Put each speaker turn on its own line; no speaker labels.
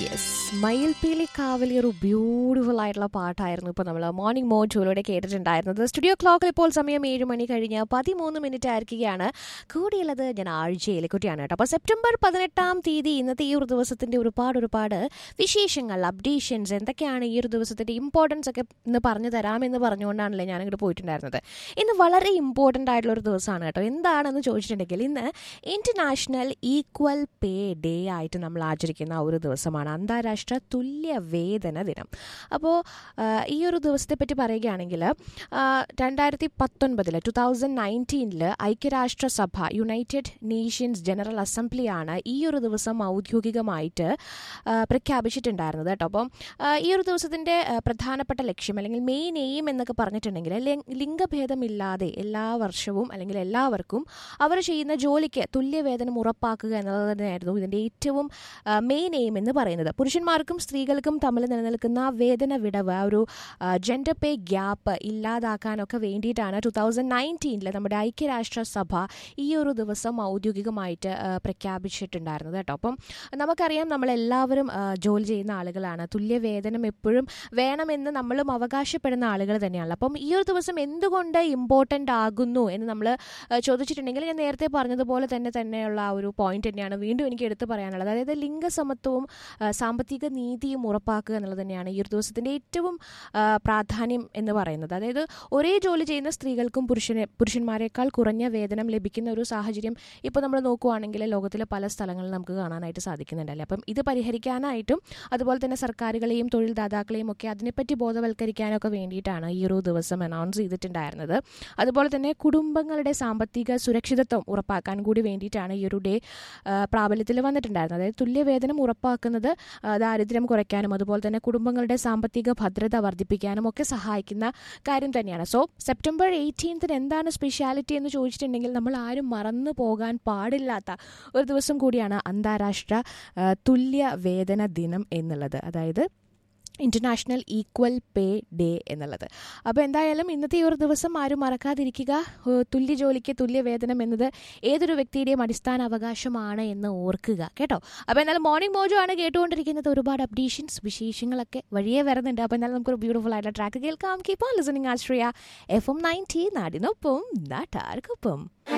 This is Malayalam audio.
യെസ് മയിൽപീലി കാവലി ഒരു ബ്യൂട്ടിഫുൾ ആയിട്ടുള്ള പാട്ടായിരുന്നു ഇപ്പോൾ നമ്മൾ മോർണിംഗ് മോജോയിലൂടെ കേട്ടിട്ടുണ്ടായിരുന്നത് സ്റ്റുഡിയോ ക്ലോക്കിൽ ഇപ്പോൾ സമയം ഏഴ് മണി കഴിഞ്ഞ് പതിമൂന്ന് മിനിറ്റ് ആയിരിക്കുകയാണ് കൂടിയുള്ളത് ഞാൻ ആഴ്ചയിലെ കുട്ടിയാണ് കേട്ടോ അപ്പോൾ സെപ്റ്റംബർ പതിനെട്ടാം തീയതി ഇന്നത്തെ ഈ ഒരു ദിവസത്തിൻ്റെ ഒരുപാട് ഒരുപാട് വിശേഷങ്ങൾ അപ്ഡേഷൻസ് എന്തൊക്കെയാണ് ഈ ഒരു ദിവസത്തിൻ്റെ ഇമ്പോർട്ടൻസ് ഒക്കെ ഇന്ന് പറഞ്ഞു തരാമെന്ന് പറഞ്ഞുകൊണ്ടാണല്ലേ ഞാനിങ്ങോട്ട് പോയിട്ടുണ്ടായിരുന്നത് ഇന്ന് വളരെ ഇമ്പോർട്ടൻ്റ് ആയിട്ടുള്ള ഒരു ദിവസമാണ് കേട്ടോ എന്താണെന്ന് ചോദിച്ചിട്ടുണ്ടെങ്കിൽ ഇന്ന് ഇന്റർനാഷണൽ ഈക്വൽ പേ ഡേ ആയിട്ട് നമ്മൾ ആചരിക്കുന്ന ഒരു ദിവസമാണ് അന്താരാഷ്ട്ര തുല്യ വേതന ദിനം അപ്പോൾ ഈ ഒരു ദിവസത്തെ പറ്റി പറയുകയാണെങ്കിൽ രണ്ടായിരത്തി പത്തൊൻപതിൽ ടു തൗസൻഡ് നയൻറ്റീനിൽ ഐക്യരാഷ്ട്രസഭ യുണൈറ്റഡ് നേഷൻസ് ജനറൽ അസംബ്ലിയാണ് ഈ ഒരു ദിവസം ഔദ്യോഗികമായിട്ട് ആ, പ്രഖ്യാപിച്ചിട്ടുണ്ടായിരുന്നത് കേട്ടോ അപ്പം ആ, ഈ ഒരു ദിവസത്തിൻ്റെ ആ, പ്രധാനപ്പെട്ട ലക്ഷ്യം അല്ലെങ്കിൽ മെയിൻ എയിം എന്നൊക്കെ പറഞ്ഞിട്ടുണ്ടെങ്കിൽ ലിംഗ- ലിംഗഭേദമില്ലാതെ എല്ലാ വർഷവും അല്ലെങ്കിൽ എല്ലാവർക്കും അവർ ചെയ്യുന്ന ജോലിക്ക് തുല്യവേതനം ഉറപ്പാക്കുക എന്നത് തന്നെയായിരുന്നു ഇതിൻ്റെ ഏറ്റവും മെയിൻ എയിം എന്ന് പറയുന്നത് പുരുഷന്മാർക്കും സ്ത്രീകൾക്കും തമ്മിൽ നിലനിൽക്കുന്ന വേതന വിടവ് ആ ഒരു ജെൻഡർ പേ ഗ്യാപ്പ് ഇല്ലാതാക്കാനൊക്കെ വേണ്ടിയിട്ടാണ് ടു തൗസൻഡ് നയൻറ്റീനിൽ നമ്മുടെ ഐക്യരാഷ്ട്രസഭ ഈ ഒരു ദിവസം ഔദ്യോഗികമായിട്ട് ആ, പ്രഖ്യാപിച്ചിട്ടുണ്ടായിരുന്നത് കേട്ടോ അപ്പം നമുക്കറിയാം നമ്മളെല്ലാവരും ആ, ജോലി ചെയ്യുന്ന ആളുകളാണ് തുല്യവേതനം എപ്പോഴും വേണമെന്ന് നമ്മളും അവകാശപ്പെടുന്ന ആളുകൾ തന്നെയാണ് അപ്പം ഈ ഒരു ദിവസം എന്തുകൊണ്ട് ഇമ്പോർട്ടൻ്റ് ആകുന്നു എന്ന് നമ്മൾ ചോദിച്ചിട്ടുണ്ടെങ്കിൽ ഞാൻ നേരത്തെ പറഞ്ഞതുപോലെ തന്നെ തന്നെയുള്ള ആ ഒരു പോയിന്റ് തന്നെയാണ് വീണ്ടും എനിക്ക് എടുത്തു പറയാനുള്ളത് അതായത് ലിംഗസമത്വവും ആ, സാമ്പത്തിക നീതിയും ഉറപ്പാക്കുക എന്നുള്ളത് തന്നെയാണ് ഈ ഒരു ദിവസത്തിൻ്റെ ഏറ്റവും ആ, പ്രാധാന്യം എന്ന് പറയുന്നത് അതായത് ഒരേ ജോലി ചെയ്യുന്ന സ്ത്രീകൾക്കും പുരുഷനെ പുരുഷന്മാരെക്കാൾ കുറഞ്ഞ വേതനം ലഭിക്കുന്ന ഒരു സാഹചര്യം ഇപ്പോൾ നമ്മൾ നോക്കുവാണെങ്കിൽ ലോകത്തിലെ പല സ്ഥലങ്ങളിൽ നമുക്ക് കാണാനായിട്ട് സാധിക്കുന്നുണ്ടല്ലേ അപ്പം ഇത് പരിഹരിക്കാനായിട്ടും അതുപോലെ തന്നെ സർക്കാരുകളെയും തൊഴിൽദാതാക്കളെയും ഒക്കെ അതിനെപ്പറ്റി ബോധവൽക്കരിക്കാനൊക്കെ വേണ്ടിയിട്ടാണ് ഈ ഒരു ദിവസം അനൗൺസ് ചെയ്തിട്ടുണ്ടായിരുന്നത് അതുപോലെ തന്നെ കുടുംബങ്ങളുടെ സാമ്പത്തിക സുരക്ഷിതത്വം ഉറപ്പാക്കാൻ കൂടി വേണ്ടിയിട്ടാണ് ഈ ഒരു ഡേ പ്രാബല്യത്തിൽ വന്നിട്ടുണ്ടായിരുന്നത് അതായത് തുല്യവേതനം ഉറപ്പാക്കുന്നത് ആ, ദാരിദ്ര്യം കുറയ്ക്കാനും അതുപോലെ തന്നെ കുടുംബങ്ങളുടെ സാമ്പത്തിക ഭദ്രത വർദ്ധിപ്പിക്കാനും ഒക്കെ സഹായിക്കുന്ന കാര്യം തന്നെയാണ് സോ സെപ്റ്റംബർ എയ്റ്റീൻത്തിന് എന്താണ് സ്പെഷ്യാലിറ്റി എന്ന് ചോദിച്ചിട്ടുണ്ടെങ്കിൽ നമ്മൾ ആരും മറന്നു പോകാൻ പാടില്ലാത്ത ഒരു ദിവസം കൂടിയാണ് അന്താരാഷ്ട്ര ആ, തുല്യ വേതന ദിനം എന്നുള്ളത് അതായത് ഇൻ്റർനാഷണൽ ഈക്വൽ പേ ഡേ എന്നുള്ളത് അപ്പോൾ എന്തായാലും ഇന്നത്തെ ഈ ഒരു ദിവസം ആരും മറക്കാതിരിക്കുക ഏഹ് തുല്യ ജോലിക്ക് തുല്യ വേതനം എന്നത് ഏതൊരു വ്യക്തിയുടെയും അടിസ്ഥാന അവകാശമാണ് എന്ന് ഓർക്കുക കേട്ടോ അപ്പോൾ എന്നാലും മോർണിംഗ് മോജോ ആണ് കേട്ടുകൊണ്ടിരിക്കുന്നത് ഒരുപാട് അപ്ഡേഷൻസ് വിശേഷങ്ങളൊക്കെ വഴിയേ വരുന്നുണ്ട് അപ്പോൾ എന്നാലും നമുക്കൊരു ബ്യൂട്ടിഫുൾ ആയിട്ടുള്ള ട്രാക്ക് കേൾക്കാം keep on listening Asraya F M ninety നാടിനൊപ്പം നാട്ടാർക്കൊപ്പം